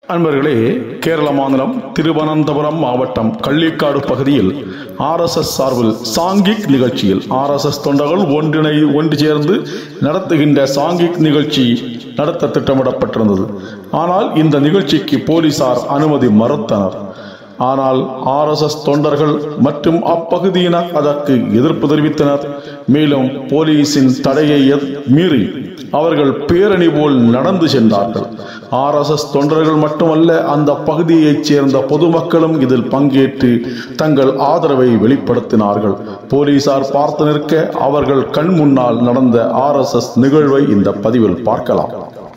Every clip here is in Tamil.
அன்பர்களே கேரள மாநிலம் திருவனந்தபுரம் மாவட்டம் கள்ளிக்காடு பகுதியில் ஆர்எஸ்எஸ் சார்பில் சாங்கிக் நிகழ்ச்சியில் ஆர்எஸ்எஸ் தொண்டர்கள் ஒன்றிணை ஒன்று சேர்ந்து நடத்துகின்ற சாங்கிக் நிகழ்ச்சி நடத்த திட்டமிடப்பட்டிருந்தது ஆனால் இந்த நிகழ்ச்சிக்கு போலீசார் அனுமதி மறுத்தனர் ஆனால் ஆர்எஸ்எஸ் தொண்டர்கள் மற்றும் அப்பகுதியினர் அதற்கு எதிர்ப்பு தெரிவித்தனர் மேலும் போலீசின் தடையை எத்- மீறி அவர்கள் பேரணி போல் நடந்து சென்றார்கள் ஆர்எஸ்எஸ் தொண்டர்கள் மட்டுமல்ல அந்த பகுதியைச் சேர்ந்த பொதுமக்களும் இதில் பங்கேற்று தங்கள் ஆதரவை வெளிப்படுத்தினார்கள் போலீசார் பார்த்து நிற்க அவர்கள் கண் முன்னால் நடந்த ஆர்எஸ்எஸ் நிகழ்வை இந்த பதிவில் பார்க்கலாம்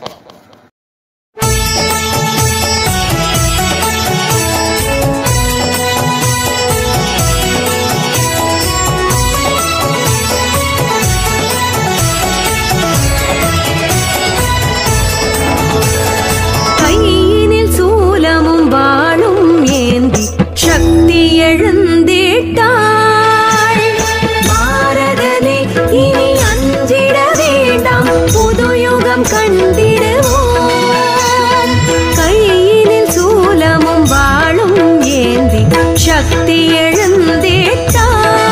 கையினில் சூலமும் வாளும் ஏந்தி சக்தி எழுந்திட்டாள் பாரதனே இனி அஞ்சிட வேண்டாம் புதுயுகம் கண்டிடுவோம் கையினில் சூலமும் வாளும் ஏந்தி சக்தி எழுந்திட்டாள்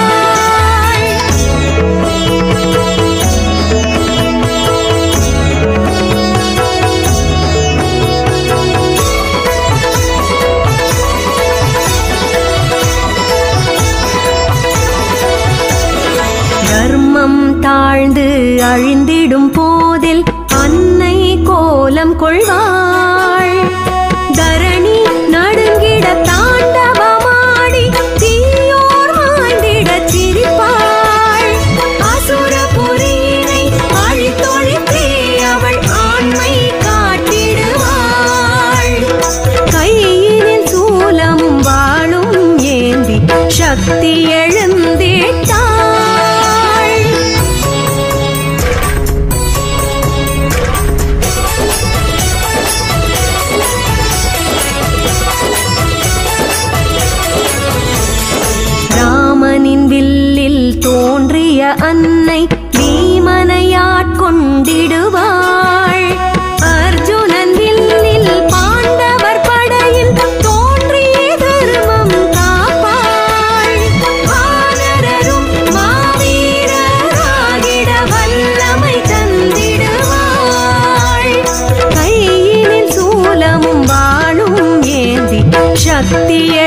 தர்மம் தாழ்ந்து அழிந்திடும் போதில் அன்னை கோலம் கொள்வாள் தரணி நடுங்கிட தாண்டவமாடி தீயோர் மாண்டிடச் சிரிப்பாள் அசுரபுரியினை அழித்தொழித்தே அவள் ஆண்மை காட்டிடுவாள் கையினில் சூலமும் வாளும் ஏந்தி சக்தி எழுந்திட்டாள் ராமனின் வில்லில் தோன்றிய அன்னை பீமனையாட்கொண்டிடுவாள் அர்ஜுனன் வில்லில் பாண்டவர் படையில் தோன்றிய தர்மம் காப்பாள் வானரரும் மாவீரராகிட வல்லமை தந்திடுவாள் கையினில் சூலமும் வாளும் ஏந்தி சக்தி